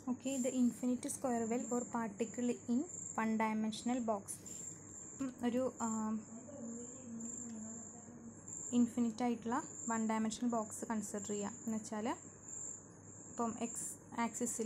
Okay, the infinite square well or particle in one dimensional box. ഉം, ഒരു infinite ആയിട്ടുള്ള one dimensional box consider ചെയ്യാം എന്ന് വെച്ചാൽ ഇപ്പം എക്സ് ആക്സിസിൽ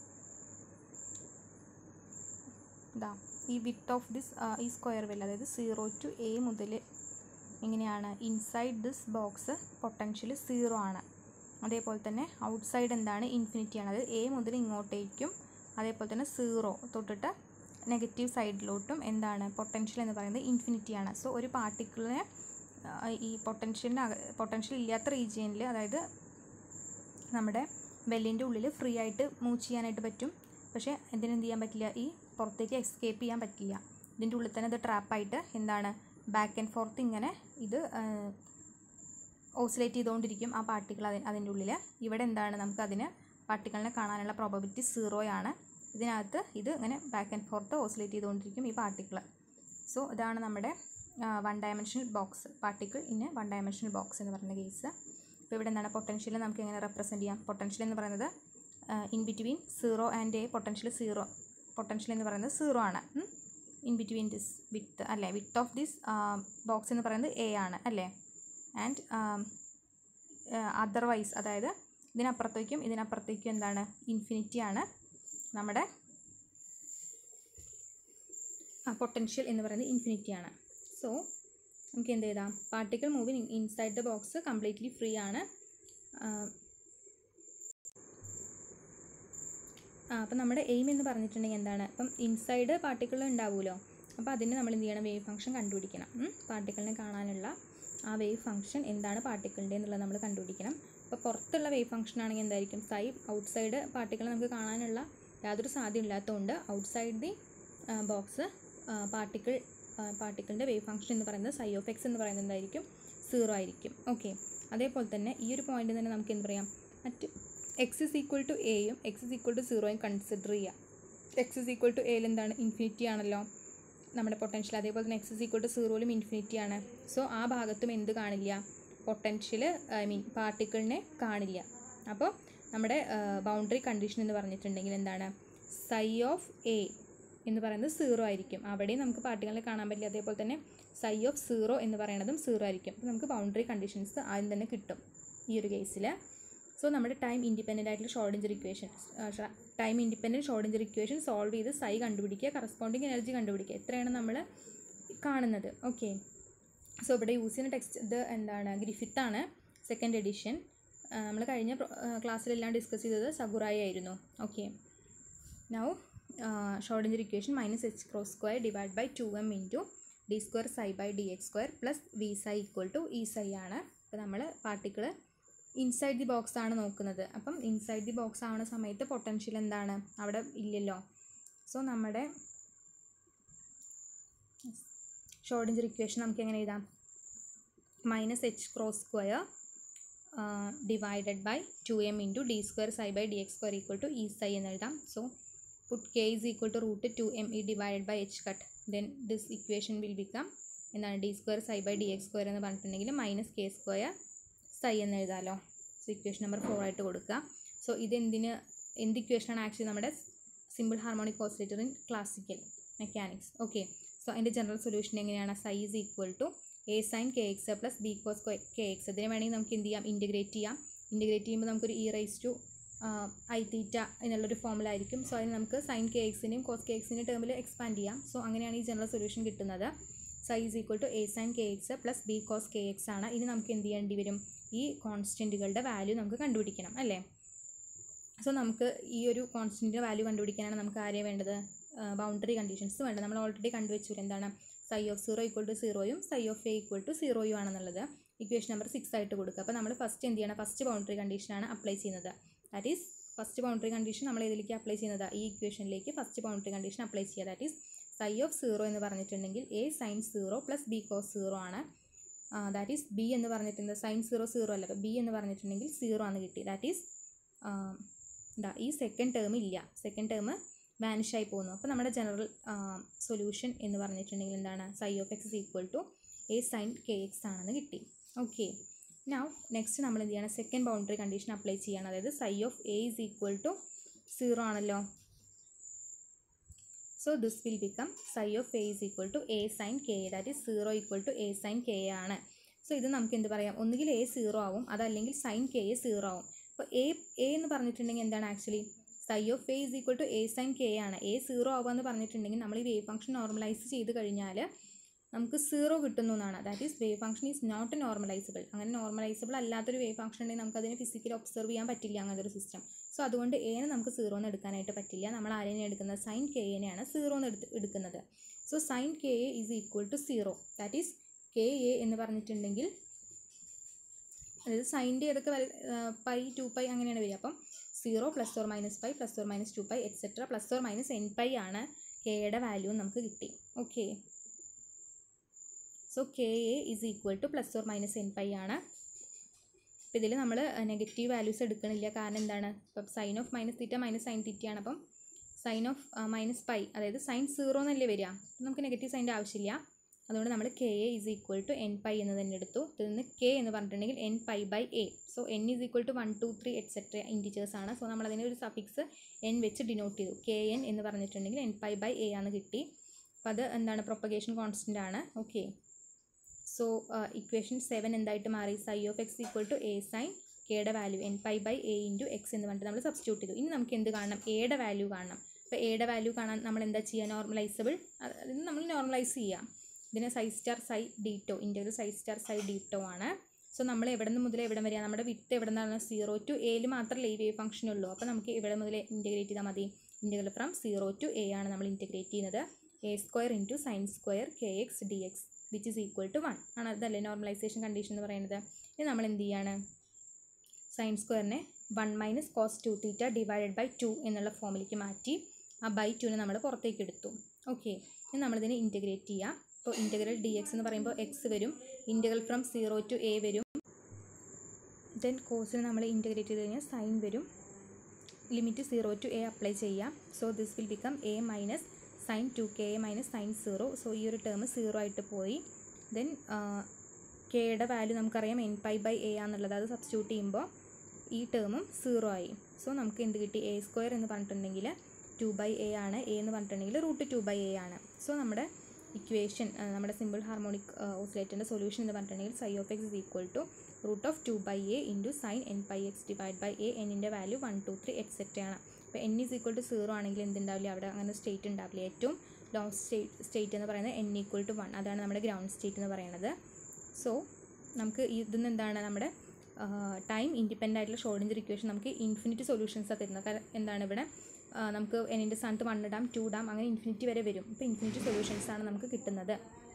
ഇതാ ഈ വിത്ത് ഓഫ് ദിസ് ഈ സ്ക്വയർ വെൽ അതായത് സീറോ ടു എ മുതൽ എങ്ങനെയാണ് inside this box potential zero ആണ് അതേപോലെ തന്നെ ഔട്ട്സൈഡ് എന്താണ് ഇൻഫിനിറ്റി ആണ് അതായത് എ മുതൽ ഇങ്ങോട്ടേക്കും അതേപോലെ തന്നെ സീറോ തൊട്ടിട്ട് നെഗറ്റീവ് സൈഡിലോട്ടും എന്താണ് പൊട്ടൻഷ്യൽ എന്ന് പറയുന്നത് ഇൻഫിനിറ്റി ആണ് സോ ഒരു പാർട്ടിക്കിളിനെ ഈ പൊട്ടൻഷ്യലിന് പൊട്ടൻഷ്യൽ ഇല്ലാത്ത റീജിയനിൽ അതായത് നമ്മുടെ വെല്ലിൻ്റെ ഉള്ളിൽ ഫ്രീ ആയിട്ട് മൂവ് ചെയ്യാനായിട്ട് പറ്റും പക്ഷേ എന്തിനെന്ത് ചെയ്യാൻ പറ്റില്ല ഈ പുറത്തേക്ക് എസ്കേപ്പ് ചെയ്യാൻ പറ്റില്ല ഇതിൻ്റെ ഉള്ളിൽ തന്നെ ഇത് ട്രാപ്പായിട്ട് എന്താണ് ബാക്ക് ആൻഡ് ഫോർത്ത് ഇങ്ങനെ ഇത് ഓസിലേറ്റ് ചെയ്തുകൊണ്ടിരിക്കും ആ പാർട്ടിക്കിൾ അതി അതിൻ്റെ ഉള്ളിൽ ഇവിടെ എന്താണ് നമുക്ക് അതിന് പാർട്ടിക്കിളിനെ കാണാനുള്ള പ്രോബബിലിറ്റി സീറോയാണ് ഇതിനകത്ത് ഇത് ഇങ്ങനെ ബാക്ക് ആൻഡ് ഫോർത്ത് ഓസിലേറ്റ് ചെയ്തുകൊണ്ടിരിക്കും ഈ പാർട്ടിക്കിൾ സോ ഇതാണ് നമ്മുടെ one dimensional box particle in one dimensional box എന്ന് പറയുന്ന കേസ് ഇപ്പോൾ ഇവിടെ എന്താണ് പൊട്ടൻഷ്യൽ നമുക്ക് എങ്ങനെ റെപ്രസെൻറ്റ് ചെയ്യാം പൊട്ടൻഷ്യൽ എന്ന് പറയുന്നത് in between zero and A potential zero potential എന്ന് പറയുന്നത് സീറോ ആണ് ഇൻ ബിറ്റ്വീൻ ദിസ് വിത്ത് അല്ലേ വിത്ത് ഓഫ് ദിസ് ബോക്സ് എന്ന് പറയുന്നത് എ ആണ് അല്ലേ ആൻഡ് അതർവൈസ് അതായത് ഇതിനപ്പുറത്തേക്കും ഇതിനപ്പുറത്തേക്കും എന്താണ് ഇൻഫിനിറ്റി ആണ് നമ്മുടെ പൊട്ടൻഷ്യൽ എന്ന് പറയുന്നത് ഇൻഫിനിറ്റി ആണ് സോ നമുക്ക് എന്ത് ചെയ്താം particle moving inside the box completely free ആണ് അപ്പം നമ്മുടെ എയിം എന്ന് പറഞ്ഞിട്ടുണ്ടെങ്കിൽ എന്താണ് ഇപ്പം ഇൻസൈഡ് പാർട്ടിക്കിൾ ഉണ്ടാവുമല്ലോ അപ്പോൾ അതിന് നമ്മൾ എന്ത് ചെയ്യണം വേവ് ഫംഗ്ഷൻ കണ്ടുപിടിക്കണം പാർട്ടിക്കിളിനെ കാണാനുള്ള ആ വേവ് ഫംഗ്ഷൻ എന്താണ് പാർട്ടിക്കിളിൻ്റെ എന്നുള്ളത് നമ്മൾ കണ്ടുപിടിക്കണം അപ്പോൾ പുറത്തുള്ള വേവ് ഫംഗ്ഷൻ ആണെങ്കിൽ എന്തായിരിക്കും സൈ ഔട്ട്സൈഡ് പാർട്ടിക്കിൾ നമുക്ക് കാണാനുള്ള യാതൊരു സാധ്യത ഇല്ലാത്തതുകൊണ്ട് ഔട്ട്സൈഡ് ദി ബോക്സ് പാർട്ടിക്കിൾ പാർട്ടിക്കിളിൻ്റെ വേവ് ഫംഗ്ഷൻ എന്ന് പറയുന്നത് സൈ ഓഫ് എക്സ് എന്ന് പറയുന്നത് എന്തായിരിക്കും സീറോ ആയിരിക്കും ഓക്കെ അതേപോലെ തന്നെ ഈ ഒരു പോയിന്റ് തന്നെ നമുക്ക് എന്ത് പറയാം മറ്റ് എക്സ് ഇസ് ഈക്വൽ ടു എയും എക്സ് ഇസ് ഈക്വൽ ടു സീറോയും കൺസിഡർ ചെയ്യാം എക്സ് ഇസ് ഈക്വൽ ടു എയിൽ എന്താണ് ഇൻഫിനിറ്റി ആണല്ലോ നമ്മുടെ പൊട്ടൻഷ്യൽ അതേപോലെ തന്നെ എക്സ് ഇസ് ഈക്വൽ ടു സീറോയിലും ഇൻഫിനിറ്റി ആണ് സോ ആ ഭാഗത്തും എന്ത് കാണില്ല പൊട്ടൻഷ്യൽ ഐ മീൻ പാർട്ടിക്കിളിനെ കാണില്ല അപ്പോൾ നമ്മുടെ ബൗണ്ടറി കണ്ടീഷൻ എന്ന് പറഞ്ഞിട്ടുണ്ടെങ്കിൽ എന്താണ് സൈ ഓഫ് എ എന്ന് പറയുന്നത് സീറോ ആയിരിക്കും അവിടെയും നമുക്ക് പാർട്ടിക്കിളിനെ കാണാൻ പറ്റില്ല അതേപോലെ തന്നെ സൈ ഓഫ് സീറോ എന്ന് പറയുന്നതും സീറോ ആയിരിക്കും അപ്പോൾ നമുക്ക് ബൗണ്ടറി കണ്ടീഷൻസ് ആദ്യം തന്നെ കിട്ടും ഈ ഒരു കേസിൽ സോ നമ്മുടെ ടൈം ഇൻഡിപെൻഡൻ്റ് ആയിട്ടുള്ള Schrodinger equation time independent Schrodinger equation solve ചെയ്ത് സൈ കണ്ടുപിടിക്കുക കറസ്പോണ്ടിങ് എനർജി കണ്ടുപിടിക്കുക എത്രയാണ് നമ്മൾ കാണുന്നത് ഓക്കെ സോ ഇവിടെ യൂസ് ചെയ്യുന്ന ടെക്സ്റ്റ് ഇത് എന്താണ് ഗ്രിഫിത്താണ് സെക്കൻഡ് എഡിഷൻ നമ്മൾ കഴിഞ്ഞ ക്ലാസ്സിലെല്ലാം ഡിസ്കസ് ചെയ്തത് സഗുറായി ആയിരുന്നു okay now Schrodinger equation minus H cross square divide by two M into D square psi by D X square plus V psi equal to E psi ആണ് അപ്പോൾ നമ്മൾ particle inside the box ആണ് നോക്കുന്നത് അപ്പം inside the box ആവുന്ന സമയത്ത് potential എന്താണ് അവിടെ ഇല്ലല്ലോ സോ നമ്മുടെ ഷോർഡിഞ്ചർ ഇക്വേഷൻ നമുക്ക് എങ്ങനെ എഴുതാം minus H cross square divided by two M into D square psi by D X square equal to E psi എന്ന് എഴുതാം so put K is equal to root two M E divided by H cut then this equation will become എന്താണ് D square psi by D X square എന്ന് പറഞ്ഞിട്ടുണ്ടെങ്കിൽ minus K square psi എന്ന് എഴുതാമല്ലോ so equation number four ആയിട്ട് കൊടുക്കുക so ഇതെന്തിന് എന്ത് ഇക്വേഷനാണ് actually നമ്മുടെ simple harmonic oscillator in classical mechanics okay so അതിൻ്റെ ജനറൽ സൊല്യൂഷൻ എങ്ങനെയാണ് psi is equal to A sine K X plus B cos K X ഇതിനെ വേണമെങ്കിൽ നമുക്ക് എന്ത് ചെയ്യാം ഇൻറ്റഗ്രേറ്റ് ചെയ്യാം ഇൻറ്റഗ്രേറ്റ് ചെയ്യുമ്പോൾ നമുക്കൊരു E raise to I theta എന്നുള്ളൊരു ഫോമിലായിരിക്കും സോ അതിന് നമുക്ക് സൈൻ കെ എക്സിൻ്റെയും കോസ് കെ എക്സിൻ്റെ ടേമിൽ എക്സ്പാൻഡ് ചെയ്യാം സോ അങ്ങനെയാണ് ഈ ജനറൽ സൊല്യൂഷൻ കിട്ടുന്നത് psi is equal to A sine K X plus B cos K X ആണ് ഇനി നമുക്ക് എന്ത് ചെയ്യേണ്ടി വരും ഈ കോൺസ്റ്റൻറ്റുകളുടെ വാല്യൂ നമുക്ക് കണ്ടുപിടിക്കണം അല്ലേ സോ നമുക്ക് ഈ ഒരു കോൺസ്റ്റൻറ്റിൻ്റെ വാല്യൂ കണ്ടുപിടിക്കാനാണ് നമുക്ക് ആരെയാണ് വേണ്ടത് ബൗണ്ടറി കണ്ടീഷൻസ് വേണ്ടത് നമ്മൾ ഓൾറെഡി കണ്ടുവച്ചു എന്താണ് psi of zero equal to സീറോയും psi of A equal to സീറോയും ആണെന്നുള്ളത് ഇക്വേഷൻ നമ്പർ സിക്സ് ആയിട്ട് കൊടുക്കുക അപ്പോൾ നമ്മൾ ഫസ്റ്റ് എന്ത് ചെയ്യണം ഫസ്റ്റ് ബൗണ്ടറി കണ്ടീഷനാണ് അപ്ലൈ ചെയ്യുന്നത് that is first boundary condition നമ്മൾ ഇതിലേക്ക് അപ്ലൈ ചെയ്യുന്നത് ഈ ഇക്വേഷനിലേക്ക് ഫസ്റ്റ് ബൗണ്ടറി കണ്ടീഷൻ അപ്ലൈ ചെയ്യുക that is psi of zero എന്ന് പറഞ്ഞിട്ടുണ്ടെങ്കിൽ A sine zero plus B cos zero ആണ് ദാറ്റ് ഈസ് ബി എന്ന് പറഞ്ഞിട്ടുണ്ട് സൈൻ സീറോ സീറോ അല്ല അപ്പോൾ ബി എന്ന് പറഞ്ഞിട്ടുണ്ടെങ്കിൽ സീറോ ആണ് കിട്ടി ദാറ്റ് ഈസ് ഇതാ ഈ സെക്കൻഡ് ടേം ഇല്ല സെക്കൻഡ് ടേം വാനിഷായി പോകുന്നു അപ്പോൾ നമ്മുടെ ജനറൽ സൊല്യൂഷൻ എന്ന് പറഞ്ഞിട്ടുണ്ടെങ്കിൽ എന്താണ് psi of X is equal to A sine K X ആണെന്ന് കിട്ടി ഓക്കെ നൗ നെക്സ്റ്റ് നമ്മൾ എന്ത് ചെയ്യണം സെക്കൻഡ് ബൗണ്ടറി കണ്ടീഷൻ അപ്ലൈ ചെയ്യണം അതായത് psi of A is equal to zero ആണല്ലോ so this will become psi of A is equal to A sine K A that is zero equal to A sine K A ആണ് so ഇത് നമുക്ക് എന്ത് പറയാം ഒന്നുകിൽ A zero ആവും അതല്ലെങ്കിൽ sign K A zero ആവും അപ്പോൾ എ എ എന്ന് പറഞ്ഞിട്ടുണ്ടെങ്കിൽ എന്താണ് actually psi of A is equal to A sine K ആണ് എ സീറോ ആവുക എന്ന് പറഞ്ഞിട്ടുണ്ടെങ്കിൽ നമ്മൾ ഈ വേവ് ഫംഗ്ഷൻ നോർമലൈസ് ചെയ്ത് കഴിഞ്ഞാൽ നമുക്ക് സീറോ കിട്ടുന്നു എന്നാണ് that is wave function is not normalizable അങ്ങനെ നോർമലൈസബിൾ അല്ലാത്തൊരു വേവ് ഫംഗ്ഷൻ ഉണ്ടെങ്കിൽ നമുക്ക് അതിനെ ഫിസിക്കലി ഒബ്സർവ് ചെയ്യാൻ പറ്റില്ല അങ്ങനത്തെ ഒരു സിസ്റ്റം സോ അതുകൊണ്ട് എനെ നമുക്ക് സീറോ എന്ന് എടുക്കാനായിട്ട് പറ്റില്ല നമ്മൾ ആരെയാണ് എടുക്കുന്നത് സൈൻ കെ എനെയാണ് സീറോ എന്ന് എടുത്ത് എടുക്കുന്നത് so sine K a is equal to zero that is k a എന്ന് പറഞ്ഞിട്ടുണ്ടെങ്കിൽ അതായത് സൈൻ്റെ ഏതൊക്കെ പൈ ടു പൈ അങ്ങനെയാണ് വരിക അപ്പം zero plus or minus pi plus or minus two pi etcetera plus or minus n pi ആണ് കെയുടെ value നമുക്ക് കിട്ടി okay so k a is equal to plus or minus n pi ആണ് അപ്പോൾ ഇതിൽ നമ്മൾ നെഗറ്റീവ് വാല്യൂസ് എടുക്കണില്ല കാരണം എന്താണ് ഇപ്പം sine of minus theta minus sine തീറ്റയാണ് അപ്പം സൈൻ ഓഫ് മൈനസ് പൈ അതായത് സൈൻ സീറോ എന്നല്ലേ വരിക അപ്പം നമുക്ക് നെഗറ്റീവ് സൈൻ്റെ ആവശ്യമില്ല അതുകൊണ്ട് നമ്മൾ k a is equal to n pi എന്ന് തന്നെ എടുത്തു ഇതിൽ നിന്ന് കെ എന്ന് പറഞ്ഞിട്ടുണ്ടെങ്കിൽ n pi by a so n is equal to one two three etcetera integers ആണ് സോ നമ്മൾ അതിനെ ഒരു സഫിക്സ് എൻ വെച്ച് ഡിനോട്ട് ചെയ്തു കെ എൻ എന്ന് പറഞ്ഞിട്ടുണ്ടെങ്കിൽ എൻ പൈ ബൈ എ ആണ് കിട്ടി അപ്പോൾ അത് എന്താണ് പ്രൊപ്പഗേഷൻ കോൺസ്റ്റൻ്റ് ആണ് ഓക്കെ സോ ഇക്വേഷൻ സെവൻ എന്തായിട്ട് മാറി psi of x equal to A sine കെയുടെ value n pi by a into x എന്ന് പറഞ്ഞിട്ട് നമ്മൾ സബ്സ്റ്റിറ്റ്യൂട്ട് ചെയ്തു ഇനി നമുക്ക് എന്ത് കാണണം എയുടെ വാല്യൂ കാണണം അപ്പോൾ എയുടെ വാല്യൂ കാണാൻ നമ്മൾ എന്താ ചെയ്യുക നോർമലൈസബിൾ അതിന് നമ്മൾ നോർമലൈസ് ചെയ്യാം ഇതിന് psi star psi d tau integral psi star psi d tau ആണ് സോ നമ്മൾ എവിടെ നിന്ന് മുതൽ എവിടെ വരെയാണ് നമ്മുടെ വിത്ത് എവിടെ നിന്നാണ് സീറോ ടു എയിൽ മാത്രമല്ലേ ഈ വേവ് ഫംഗ്ഷൻ ഉള്ളൂ അപ്പോൾ നമുക്ക് എവിടെ മുതൽ ഇൻറ്റഗ്രേറ്റ് ചെയ്താൽ മതി integral from zero to a ആണ് നമ്മൾ ഇൻറ്റഗ്രേറ്റ് ചെയ്യുന്നത് a square into sine square k x d x which is equal to one ആണ് അതല്ലേ നോർമലൈസേഷൻ കണ്ടീഷൻ എന്ന് പറയുന്നത് ഇനി നമ്മൾ എന്ത് ചെയ്യാണ് സൈൻ സ്ക്വയറിനെ one minus cos two theta divided by two എന്നുള്ള ഫോമിലേക്ക് മാറ്റി ആ ബൈ ടുവിനെ നമ്മൾ പുറത്തേക്ക് എടുത്തു ഓക്കെ ഇനി നമ്മളിതിനെ ഇൻറ്റഗ്രേറ്റ് ചെയ്യാം ഇപ്പോൾ ഇൻറ്റഗ്രൽ ഡി എക്സ് എന്ന് പറയുമ്പോൾ എക്സ് വരും integral from zero to a വരും ദെൻ കോസിന് നമ്മൾ ഇൻറ്റഗ്രേറ്റ് ചെയ്ത് കഴിഞ്ഞാൽ സൈൻ വരും limit zero to a apply ചെയ്യാം so this will become a minus sine two k a minus sine zero so ഈ ഒരു ടേം സീറോ ആയിട്ട് പോയി ദെൻ കെയുടെ വാല്യൂ നമുക്കറിയാം എൻ പൈ ബൈ എ ആണെന്നുള്ളത് അത് സബ്സ്റ്റിറ്റ്യൂട്ട് ചെയ്യുമ്പോൾ ഈ ടേമും സീറോ ആയി സോ നമുക്ക് എന്ത് കിട്ടി എ സ്ക്വയർ എന്ന് പറഞ്ഞിട്ടുണ്ടെങ്കിൽ ടു ബൈ എ ആണ് എ എന്ന് പറഞ്ഞിട്ടുണ്ടെങ്കിൽ റൂട്ട് ടു ബൈ എ ആണ് സോ നമ്മുടെ ഇക്വേഷൻ നമ്മുടെ സിമ്പിൾ ഹാർമോണിക് ഓസിലേറ്ററിൻ്റെ സൊല്യൂഷൻ എന്ന് പറഞ്ഞിട്ടുണ്ടെങ്കിൽ psi of X is equal to root of two by a into sine n pi x divide by a എന്നിൻ്റെ value one two three etcetera ആണ് അപ്പോൾ n is equal to zero ആണെങ്കിൽ എന്തുണ്ടാവില്ല അവിടെ അങ്ങനെ സ്റ്റേറ്റ് ഉണ്ടാവില്ല ഏറ്റവും ലോങ് സ്റ്റേറ്റ് സ്റ്റേറ്റ് എന്ന് പറയുന്നത് എൻ ഈക്വൽ ടു വൺ അതാണ് നമ്മുടെ ഗ്രൗണ്ട് സ്റ്റേറ്റ് എന്ന് പറയുന്നത് സോ നമുക്ക് ഇതിന്ന് എന്താണ് നമ്മുടെ ടൈം ഇൻഡിപെൻഡൻ്റ് ആയിട്ടുള്ള ഷോർഡിഞ്ചർ ഇക്വേഷൻ നമുക്ക് ഇൻഫിനിറ്റ് സൊല്യൂഷൻസാണ് തരുന്നത് കാരണം എന്താണ് ഇവിടെ നമുക്ക് എന്നിൻ്റെ സ്ഥാനത്ത് വൺ ഡാം ടു ഡാം അങ്ങനെ ഇൻഫിനിറ്റി വരെ വരും അപ്പോൾ ഇൻഫിനിറ്റി സൊല്യൂഷൻസ് ആണ് നമുക്ക് കിട്ടുന്നത്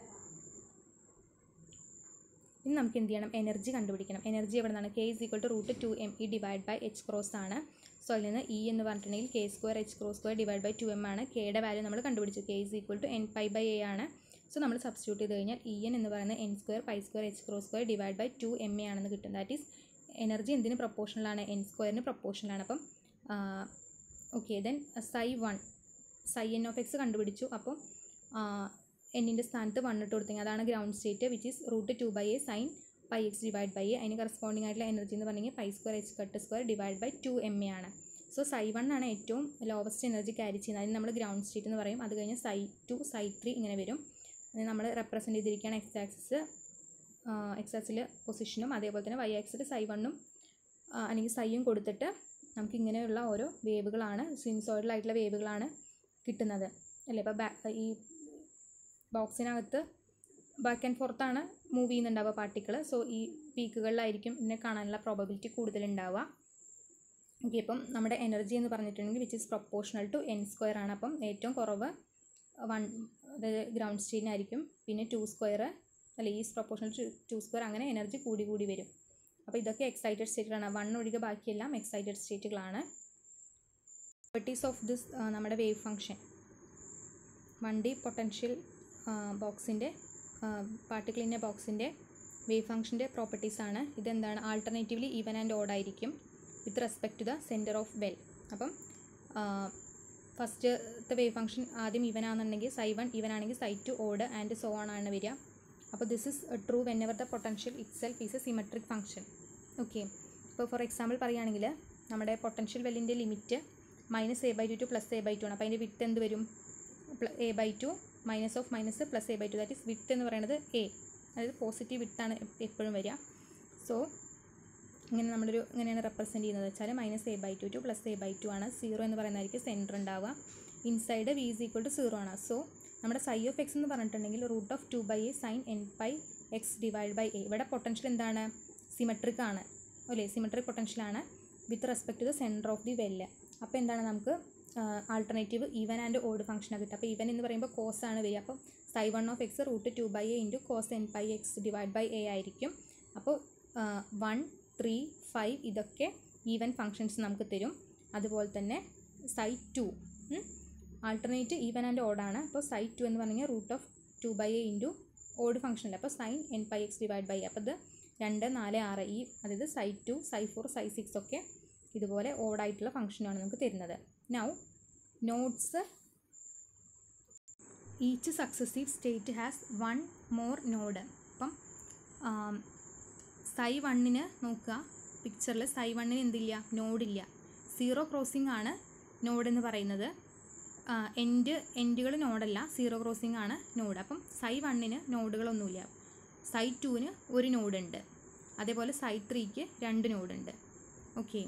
ഇനി നമുക്ക് എന്ത് ചെയ്യണം എനർജി കണ്ടുപിടിക്കണം എനർജി എവിടെ നിന്നാണ് k is equal to root two M e divide by h cross ആണ് സോ അതിൽ നിന്ന് ഇ എന്ന് പറഞ്ഞിട്ടുണ്ടെങ്കിൽ k square h cross square divide by two m ആണ് കെയുടെ വാല്യൂ നമ്മൾ കണ്ടുപിടിച്ചു k is equal to n pi by a ആണ് സോ നമ്മൾ സബ്സ്റ്റിറ്റ്യൂട്ട് ചെയ്ത് കഴിഞ്ഞാൽ ഇ എൻ എന്ന് പറയുന്നത് n square pi square h cross square divide by two m a ആണെന്ന് കിട്ടും ദാറ്റ് ഈസ് എനർജി എന്തിന് പ്രൊപ്പോർഷണലാണ് എൻ സ്ക്വയറിന് പ്രൊപ്പോർഷണലാണ് അപ്പം okay then psi one psi n of x കണ്ടുപിടിച്ചു അപ്പം എന്നിൻ്റെ സ്ഥാനത്ത് വൺ ഇട്ട് കൊടുത്തെങ്കിൽ അതാണ് ground state which is root two by a sine pi x divide by a അതിന് കറസ്പോണ്ടിങ് ആയിട്ടുള്ള എനർജി എന്ന് പറഞ്ഞെങ്കിൽ pi square h cut square divide by two m a ആണ് സോ സൈ വൺ ആണ് ഏറ്റവും ലോവസ്റ്റ് എനർജി ക്യാരി ചെയ്യുന്നത് അതിന് നമ്മൾ ഗ്രൗണ്ട് സ്റ്റേറ്റ് എന്ന് പറയും അത് കഴിഞ്ഞ് സൈ ടു സൈ ത്രീ ഇങ്ങനെ വരും അതിന് നമ്മൾ റെപ്രസെൻറ്റ് ചെയ്തിരിക്കുകയാണ് എക്സ് ആക്സിസ് എക്സ് ആക്സിൽ പൊസിഷനും അതേപോലെ തന്നെ വൈ ആക്സിൽ സൈ വണ്ണും അല്ലെങ്കിൽ സൈയും കൊടുത്തിട്ട് നമുക്ക് ഇങ്ങനെയുള്ള ഓരോ വേവുകളാണ് സിൻസോയിഡലായിട്ടുള്ള വേവുകളാണ് കിട്ടുന്നത് അല്ലേ ഇപ്പോൾ ബാ ഈ ബോക്സിനകത്ത് ബാക്ക് ആൻഡ് ഫോർത്താണ് മൂവ് ചെയ്യുന്നുണ്ടാവുക പാർട്ടിക്കിൾ സോ ഈ പീക്കുകളിലായിരിക്കും ഇതിനെ കാണാനുള്ള പ്രോബബിലിറ്റി കൂടുതലുണ്ടാവുക ഓക്കെ ഇപ്പം നമ്മുടെ എനർജി എന്ന് പറഞ്ഞിട്ടുണ്ടെങ്കിൽ which is proportional to n square ആണ് അപ്പം ഏറ്റവും കുറവ് വൺ അതായത് ഗ്രൗണ്ട് സ്റ്റേറ്റിനായിരിക്കും പിന്നെ ടു സ്ക്വയർ അല്ല is proportional to two square അങ്ങനെ എനർജി കൂടി കൂടി വരും അപ്പോൾ ഇതൊക്കെ എക്സൈറ്റഡ് സ്റ്റേറ്റുകളാണ് വൺ ഒഴികെ ബാക്കിയെല്ലാം എക്സൈറ്റഡ് സ്റ്റേറ്റുകളാണ് പ്രോപ്പർട്ടീസ് ഓഫ് ദിസ് നമ്മുടെ wave function one d potential ബോക്സിൻ്റെ പാർട്ടിക്കിളിൻ്റെ ബോക്സിൻ്റെ വേവ് ഫംഗ്ഷൻ്റെ പ്രോപ്പർട്ടീസാണ് ഇതെന്താണ് ആൾട്ടർനേറ്റീവ്ലി ഈവൻ ആൻഡ് ഓഡ് ആയിരിക്കും with respect to the centre of well അപ്പം ഫസ്റ്റത്തെ വേവ് ഫംഗ്ഷൻ ആദ്യം ഈവൻ ആണെന്നുണ്ടെങ്കിൽ സൈ വൺ ഈവൻ ആണെങ്കിൽ psi two odd and so on ആണ് വരിക അപ്പോൾ this is true whenever the potential itself is a symmetric function okay ഇപ്പോൾ for example പറയുകയാണെങ്കിൽ നമ്മുടെ പൊട്ടൻഷ്യൽ വെല്ലിൻ്റെ limit minus a by two to plus a by two ആണ് അപ്പോൾ അതിൻ്റെ വിട്ട് എന്ത് വരും a by two minus of minus plus a by two that is width എന്ന് പറയുന്നത് എ അതായത് പോസിറ്റീവ് വിട്ടാണ് എപ്പോഴും വരിക സോ ഇങ്ങനെ നമ്മളൊരു ഇങ്ങനെയാണ് റെപ്രസെൻറ്റ് ചെയ്യുന്നത് വെച്ചാൽ minus a by two to plus a by two ആണ് സീറോ എന്ന് പറയുന്നതായിരിക്കും സെൻറ്റർ ഉണ്ടാവുക inside v is equal to zero ആണ് സോ നമ്മുടെ സൈ ഓഫ് എക്സ് എന്ന് പറഞ്ഞിട്ടുണ്ടെങ്കിൽ root of two by a sine n pi x divide by a ഇവിടെ potential എന്താണ് സിമെട്രിക് ആണ് അല്ലേ സിമെട്രിക് പൊട്ടൻഷ്യലാണ് with respect to the centre of the well അപ്പോൾ എന്താണ് നമുക്ക് ആൾട്ടർനേറ്റീവ് ഈവൻ ആൻഡ് ഓഡ് ഫംഗ്ഷനാണ് കിട്ടുക അപ്പോൾ ഈവൻ എന്ന് പറയുമ്പോൾ കോസ് ആണ് വരിക അപ്പോൾ psi one of x root two by a into cos n pi x divide by a ആയിരിക്കും അപ്പോൾ വൺ ത്രീ ഫൈവ് ഇതൊക്കെ ഈവൻ ഫങ്ഷൻസ് നമുക്ക് തരും അതുപോലെ തന്നെ psi two alternate even and ഓഡാണ് അപ്പോൾ സൈ ടു എന്ന് പറഞ്ഞാൽ root of two by a into odd ഫംഗ്ഷനല്ല അപ്പോൾ sine n pi x divide by അപ്പോൾ ഇത് രണ്ട് നാല് ആറ് ഈ അതായത് സൈ ടു സൈ ഫോർ സൈ സിക്സ് ഒക്കെ ഇതുപോലെ ഓഡായിട്ടുള്ള ഫംഗ്ഷനാണ് നമുക്ക് തരുന്നത് now notes each successive state has one more node അപ്പം സൈ വണ്ണിന് നോക്കുക പിക്ചറിൽ സൈ വണ്ണിന് എന്തില്ല നോഡില്ല സീറോ ക്രോസിംഗ് ആണ് നോഡ് എന്ന് പറയുന്നത് എൻഡ് എൻഡുകൾ നോഡല്ല സീറോ ക്രോസിംഗ് ആണ് നോഡ് അപ്പം സൈ വണ്ണിന് നോഡുകളൊന്നുമില്ല സൈ ടുവിന് ഒരു നോഡുണ്ട് അതേപോലെ സൈ ത്രീക്ക് രണ്ട് നോഡുണ്ട് ഓക്കെ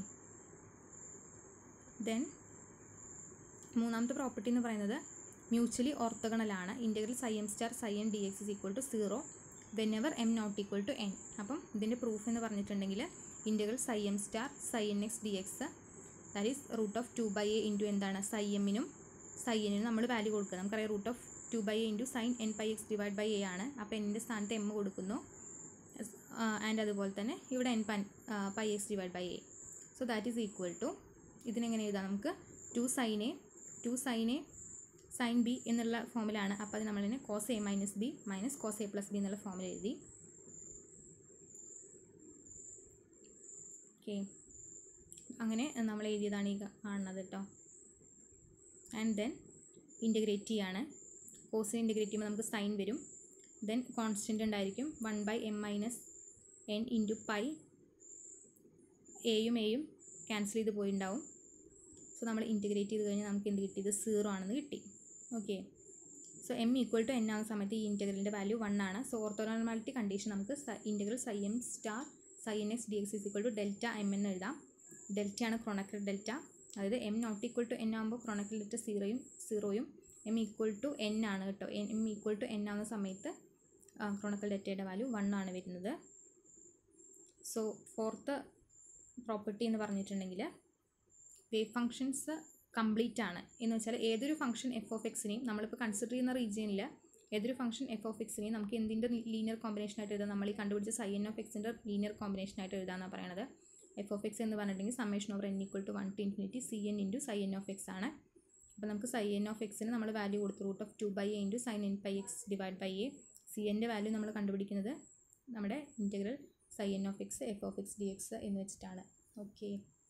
ദെൻ മൂന്നാമത്തെ പ്രോപ്പർട്ടി എന്ന് പറയുന്നത് മ്യൂച്വലി ഓർത്തഗണലാണ് integral psi m star psi n d x is equal to zero whenever m not equal to n അപ്പം ഇതിൻ്റെ പ്രൂഫ് എന്ന് പറഞ്ഞിട്ടുണ്ടെങ്കിൽ integral psi m star psi n x d x that is root of two by a into എന്താണ് psi എമ്മിനും psi എന്നിനും നമ്മൾ value കൊടുക്കുക നമുക്കറിയാം root of two by a into sine n pi x divide by a ആണ് അപ്പോൾ എന്നിൻ്റെ സ്ഥാനത്ത് എം കൊടുക്കുന്നു ആൻഡ് അതുപോലെ തന്നെ ഇവിടെ എൻ പൻ pi x divide by a so that is equal to ഇതിനെങ്ങനെ എഴുതാം നമുക്ക് two sine a two sine a sine b എന്നുള്ള ഫോമിലാണ് അപ്പോൾ അത് നമ്മളിനെ cos a minus b minus cos a plus b എന്നുള്ള ഫോമിൽ എഴുതി ഓക്കെ അങ്ങനെ നമ്മൾ എഴുതിയതാണ് ഈ കാണുന്നത് കേട്ടോ ആൻഡ് ദെൻ ഇൻറ്റഗ്രേറ്റ് ചെയ്യാണ് കോസിനെ ഇൻറ്റഗ്രേറ്റ് ചെയ്യുമ്പോൾ നമുക്ക് സൈൻ വരും ദെൻ കോൺസ്റ്റൻ്റ് ഉണ്ടായിരിക്കും one by m minus n into pi എയും എയും ക്യാൻസൽ ചെയ്ത് പോയിട്ടുണ്ടാവും സോ നമ്മൾ ഇൻറ്റഗ്രേറ്റ് ചെയ്ത് കഴിഞ്ഞാൽ നമുക്ക് എന്ത് കിട്ടി ഇത് സീറോ ആണെന്ന് കിട്ടി okay so m equal to n ആകുന്ന സമയത്ത് ഈ ഇൻറ്റഗ്രലിൻ്റെ വാല്യൂ വൺ ആണ് സോ ഓർത്തോനോർമാലിറ്റി കണ്ടീഷൻ നമുക്ക് integral psi m star psi n x d x is equal to delta m എന്ന് എഴുതാം ഡെൽറ്റയാണ് ക്രോണക്കൽ ഡെൽറ്റ അതായത് m not equal to n ആകുമ്പോൾ ക്രോണക്കൽ ഡെൽറ്റ സീറോയും സീറോയും എം ഈക്വൽ ടു എൻ ആണ് കേട്ടോ എം ഈക്വൽ ടു എൻ ആവുന്ന സമയത്ത് ക്രോണക്കൽ ഡെറ്റയുടെ വാല്യൂ വൺ ആണ് വരുന്നത് സോ ഫോർത്ത് പ്രോപ്പർട്ടി എന്ന് പറഞ്ഞിട്ടുണ്ടെങ്കിൽ വേവ് ഫങ്ഷൻസ് കംപ്ലീറ്റ് ആണ് എന്ന് വെച്ചാൽ ഏതൊരു ഫംഗ്ഷൻ എഫ് ഓഫ് എക്സിനെയും നമ്മളിപ്പോൾ കൺസിഡർ ചെയ്യുന്ന റീജിയനിൽ ഏതൊരു ഫംഗ്ഷൻ എഫ് ഓഫ് എക്സിനെയും നമുക്ക് എന്തിൻ്റെ ലീനിയർ കോമ്പിനേഷൻ ആയിട്ട് എഴുതാം നമ്മൾ ഈ കണ്ടുപിടിച്ച സൈ എൻ ഓഫ് എക്സിൻ്റെ ലീനിയർ കോമ്പിനേഷൻ ആയിട്ട് എഴുതാമെന്നാണ് പറയുന്നത് എഫ് ഓഫ് എക്സ് എന്ന് പറഞ്ഞിട്ടുണ്ടെങ്കിൽ summation over n equal to one to infinity c n into psi n of x ആണ് അപ്പോൾ നമുക്ക് സൈ എൻ ഓഫ് എക്സിന് നമ്മൾ വാല്യൂ കൊടുത്തു root of two by a into sine n pi x divide by a c എൻ്റെ value നമ്മൾ കണ്ടുപിടിക്കുന്നത് നമ്മുടെ integral psi n of x f of x d x എന്ന് വെച്ചിട്ടാണ് ഓക്കെ